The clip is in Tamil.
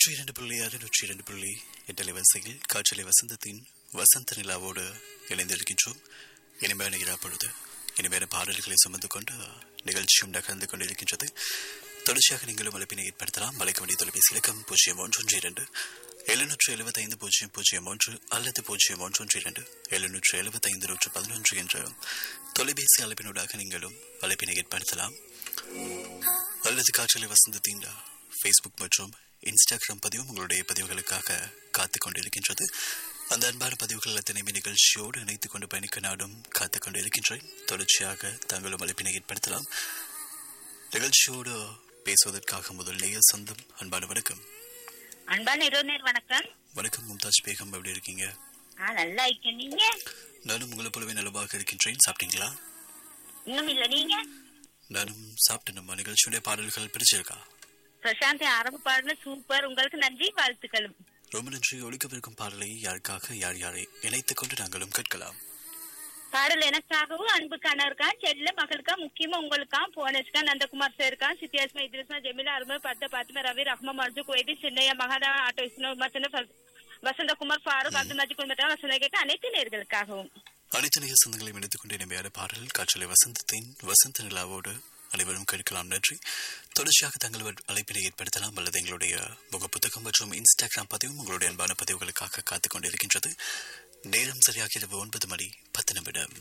நூற்றி இரண்டு புள்ளி ஆறு நூற்றி இரண்டு புள்ளி எட்டு அலைவரிசையில் காற்றலை வசந்தத்தின் வசந்த நிலாவோடு இணைந்திருக்கின்றோம் இனிமையான இரா பொழுது இனிமையான பாடல்களை சுமந்து கொண்டு நிகழ்ச்சியும் நகர்ந்து கொண்டிருக்கின்றது தொடர்ச்சியாக நீங்களும் அழைப்பினை ஏற்படுத்தலாம் அழைக்க வேண்டிய தொலைபேசி இலக்கம் பூஜ்ஜியம் ஒன்று ஒன்று இரண்டு எழுநூற்று எழுபத்தைந்து பூஜ்ஜியம் பூஜ்ஜியம் ஒன்று அல்லது பூஜ்ஜியம் ஒன்று ஒன்று இரண்டு எழுநூற்று எழுபத்தைந்து நூற்று பதினொன்று என்ற தொலைபேசி அழைப்பினூடாக நீங்களும் அழைப்பினை ஏற்படுத்தலாம் அல்லது காற்றலை வசந்தத்தின் ஃபேஸ்புக் மற்றும் இன்ஸ்டாகிராம் பதிவும் உங்களுடைய பதிவுகளுக்காக காத்துக் கொண்டிருக்கின்றது அந்த அன்பான பதிவுகள் அத்தனையுமே நிகழ்ச்சியோடு இணைத்துக் கொண்டு பயணிக்க நாடும் காத்துக் கொண்டிருக்கின்றேன் தொடர்ச்சியாக தங்களும் அழைப்பினை ஏற்படுத்தலாம் நிகழ்ச்சியோடு பேசுவதற்காக முதல் நேய சொந்தம் அன்பான வணக்கம் அன்பான இரவு வணக்கம் வணக்கம் மும்தாஜ் பேகம் எப்படி இருக்கீங்க ஆ நல்லா இருக்கேன் நீங்க நானும் உங்களை போலவே நலமாக இருக்கின்றேன் சாப்பிட்டீங்களா இன்னும் இல்ல நீங்க நானும் சாப்பிட்டேன் நம்ம நிகழ்ச்சியுடைய பாடல்கள் பிடிச்சிருக்கா பிரசாந்த் ஆரம்ப பாடல சூப்பர் உங்களுக்கு நன்றி வாழ்த்துக்களும் ரொம்ப நன்றி ஒழிக்கவிருக்கும் பாடலை யாருக்காக யார் யாரை இணைத்துக் கொண்டு நாங்களும் கேட்கலாம் பாடல் எனக்காகவும் அன்பு கணவருக்கா செல்ல மகளுக்கா முக்கியமா உங்களுக்கா போனஸ்கா நந்தகுமார் சாருக்கா சித்தியாஸ்மா இத்ரிஸ்மா ஜெமிலா அருமை பத்த பாத்திமா ரவி ரஹ்மா மர்ஜு குவைதி சின்னையா மகாதா ஆட்டோ விஷ்ணு விமர்சன வசந்தகுமார் ஃபாரூக் அப்துல் மஜி குடும்பத்தார் வசந்த கேட்க அனைத்து நேர்களுக்காகவும் அனைத்து நேய சொந்தங்களையும் இணைத்துக் கொண்டு இனிமையான பாடல் காற்றலை வசந்தத்தின் வசந்த நிலாவோடு அனைவரும் கேட்கலாம் நன்றி தொடர்ச்சியாக தங்கள் அழைப்பினை ஏற்படுத்தலாம் அல்லது எங்களுடைய முகப்புத்தகம் மற்றும் இன்ஸ்டாகிராம் பதிவும் உங்களுடைய அன்பான பதிவுகளுக்காக காத்துக் கொண்டிருக்கின்றது நேரம் சரியாக இரவு ஒன்பது மணி பத்து நிமிடம்